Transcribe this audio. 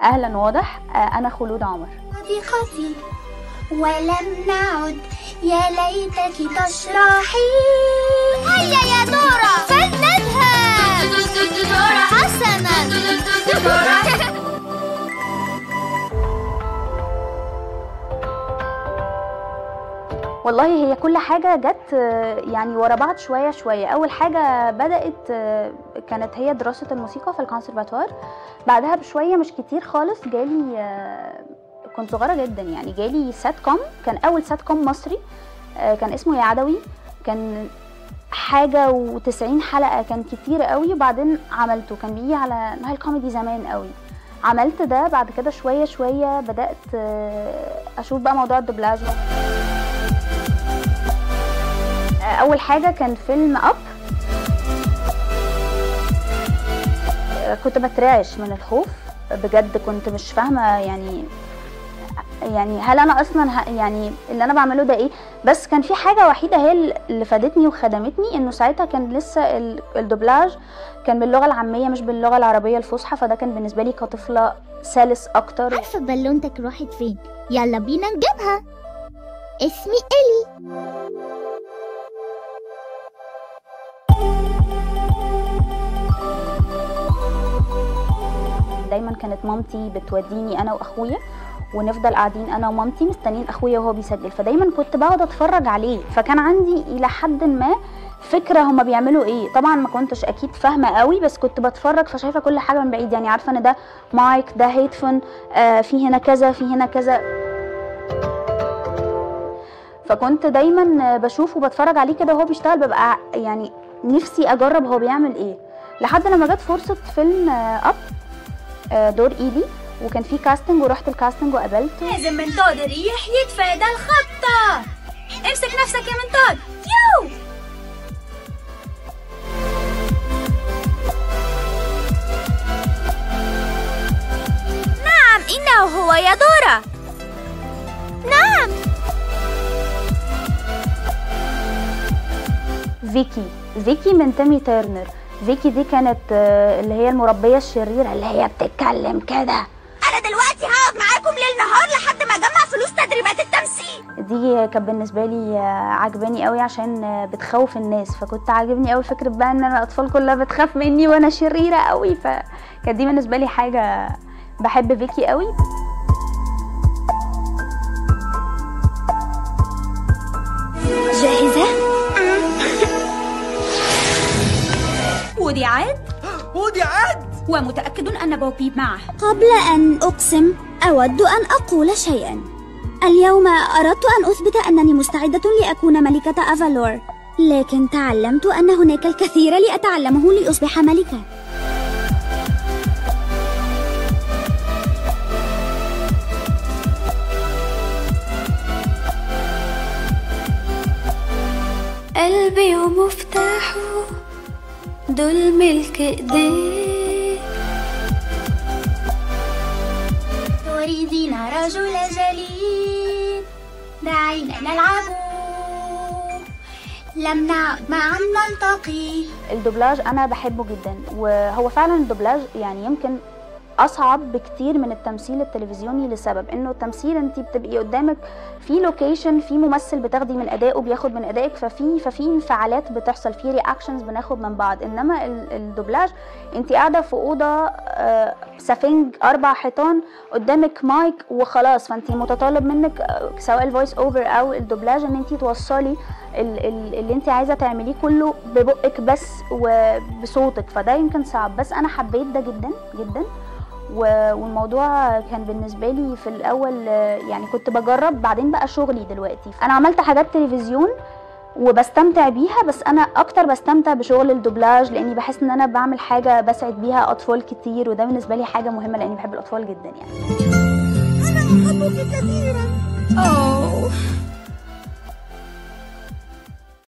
اهلا واضح آه، انا خلود عمر صديقتي ولم نعد يا ليتك تشرحي هيا يا دورة فلنذهب دورة حسنا دورة والله هي كل حاجة جت آه، يعني ورا بعض شوية شوية أول حاجة بدأت آه، كانت هي دراسة الموسيقى في الكونسرفاتوار بعدها بشوية مش كتير خالص جالي آه، كنت صغيرة جدا يعني جالي سات كوم كان أول سات كوم مصري آه، كان اسمه يا عدوي كان حاجة وتسعين حلقة كان كتير قوي وبعدين عملته كان بيجي على نايل كوميدي زمان قوي عملت ده بعد كده شوية شوية بدأت آه، أشوف بقى موضوع الدبلاج اول حاجه كان فيلم اب كنت بترعش من الخوف بجد كنت مش فاهمه يعني يعني هل انا اصلا ه- يعني اللي انا بعمله ده ايه بس كان في حاجه وحيده هي اللي فادتني وخدمتني انه ساعتها كان لسه ال- الدوبلاج كان باللغه العاميه مش باللغه العربيه الفصحى فده كان بالنسبه لي كطفله سلس اكتر عارفة بالونتك راحت فين يلا بينا نجيبها اسمي إلي دايما كانت مامتي بتوديني انا واخويا ونفضل قاعدين انا ومامتي مستنيين اخويا وهو بيسجل فدايما كنت بقعد اتفرج عليه فكان عندي الى حد ما فكره هما بيعملوا ايه طبعا ما كنتش اكيد فاهمه قوي بس كنت بتفرج فشايفه كل حاجه من بعيد يعني عارفه ان ده مايك ده هيدفون آه في هنا كذا في هنا كذا فكنت دايما بشوفه وبتفرج عليه كده وهو بيشتغل ببقى يعني نفسي اجرب هو بيعمل ايه لحد لما جت فرصه فيلم آه، اب آه، دور ايدي وكان في كاستنج ورحت الكاستنج وقابلته لازم منطاد الريح يتفادى الخبطة امسك نفسك يا منطاد يو نعم إنه هو يا دورة نعم فيكي فيكي من تامي تيرنر فيكي دي كانت آه، اللي هي المربيه الشريره اللي هي بتتكلم كده أنا دلوقتي هقعد معاكم ليل نهار لحد ما أجمع فلوس تدريبات التمثيل دي كانت بالنسبه لي آه، عجباني قوي عشان آه، بتخوف الناس فكنت عاجبني قوي فكره بقى ان انا الاطفال كلها بتخاف مني وانا شريره قوي فكانت دي بالنسبه لي حاجه بحب فيكي قوي جاهزة؟ ودي عاد ودي عاد ومتأكد أن بوبي معه قبل أن أقسم أود أن أقول شيئا اليوم أردت أن أثبت أنني مستعدة لأكون ملكة أفالور لكن تعلمت أن هناك الكثير لأتعلمه لأصبح ملكة قلبي ومفتاحه دول ملك ايديك تريدين رجل جليل دعينا نلعب لم نعد معا نلتقي الدوبلاج انا بحبه جدا وهو فعلا الدوبلاج يعني يمكن اصعب بكتير من التمثيل التلفزيوني لسبب انه التمثيل انت بتبقي قدامك في لوكيشن في ممثل بتاخدي من ادائه بياخد من ادائك ففي ففي انفعالات بتحصل في رياكشنز بناخد من بعض انما ال- الدوبلاج انت قاعده في اوضه آه، سفنج اربع حيطان قدامك مايك وخلاص فانت متطلب منك آه، سواء الفويس اوفر او الدوبلاج ان انت توصلي ال- ال- اللي انت عايزه تعمليه كله ببقك بس وبصوتك فده يمكن صعب بس انا حبيت ده جدا جدا و- والموضوع كان بالنسبه لي في الاول آه، يعني كنت بجرب بعدين بقى شغلي دلوقتي انا عملت حاجات تلفزيون وبستمتع بيها بس انا اكتر بستمتع بشغل الدوبلاج لاني بحس ان انا بعمل حاجه بسعد بيها اطفال كتير وده بالنسبه لي حاجه مهمه لاني بحب الاطفال جدا يعني أوه